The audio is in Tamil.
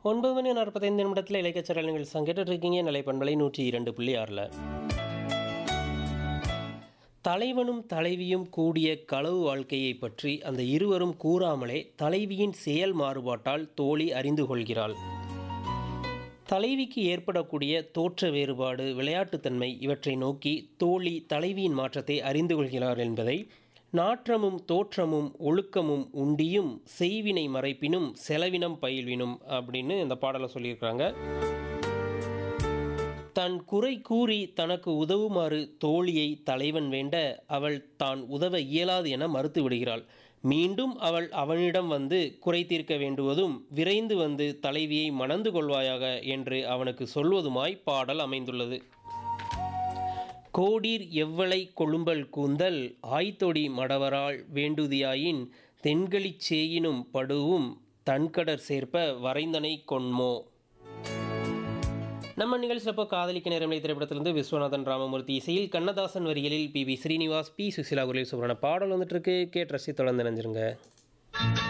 ஒன்பது மணி நாற்பத்தைந்து நிமிடத்தில் இலக்கியச்சரல் நீங்கள் சங்கிட்டு இருக்கீங்க நிலைப்பண்பலை நூற்றி இரண்டு புள்ளி ஆறில் தலைவனும் தலைவியும் கூடிய களவு வாழ்க்கையை பற்றி அந்த இருவரும் கூறாமலே தலைவியின் செயல் மாறுபாட்டால் தோழி அறிந்து கொள்கிறாள் தலைவிக்கு ஏற்படக்கூடிய தோற்ற வேறுபாடு விளையாட்டுத்தன்மை இவற்றை நோக்கி தோழி தலைவியின் மாற்றத்தை அறிந்து கொள்கிறார் என்பதை நாற்றமும் தோற்றமும் ஒழுக்கமும் உண்டியும் செய்வினை மறைப்பினும் செலவினம் பயில்வினும் அப்படின்னு இந்த பாடலை சொல்லியிருக்கிறாங்க தன் குறை கூறி தனக்கு உதவுமாறு தோழியை தலைவன் வேண்ட அவள் தான் உதவ இயலாது என மறுத்து விடுகிறாள் மீண்டும் அவள் அவனிடம் வந்து குறை தீர்க்க வேண்டுவதும் விரைந்து வந்து தலைவியை மணந்து கொள்வாயாக என்று அவனுக்கு சொல்வதுமாய் பாடல் அமைந்துள்ளது கோடீர் எவ்வளை கொழும்பல் கூந்தல் ஆய்த்தொடி மடவரால் வேண்டுதியாயின் தென்களிச் சேயினும் படுவும் தன்கடற் சேர்ப்ப வரைந்தனை கொன்மோ நம்ம நிகழ்ச்சியில் இப்போ காதலிக்க நேரமில்லை திரைப்படத்திலிருந்து விஸ்வநாதன் ராமமூர்த்தி இசையில் கண்ணதாசன் வரிகளில் P V Srinivas P Susheela குரலில் சுப்ரண பாடல் வந்துட்டு இருக்கு கேட்டு ரசி தொடர்ந்து நினைஞ்சிருங்க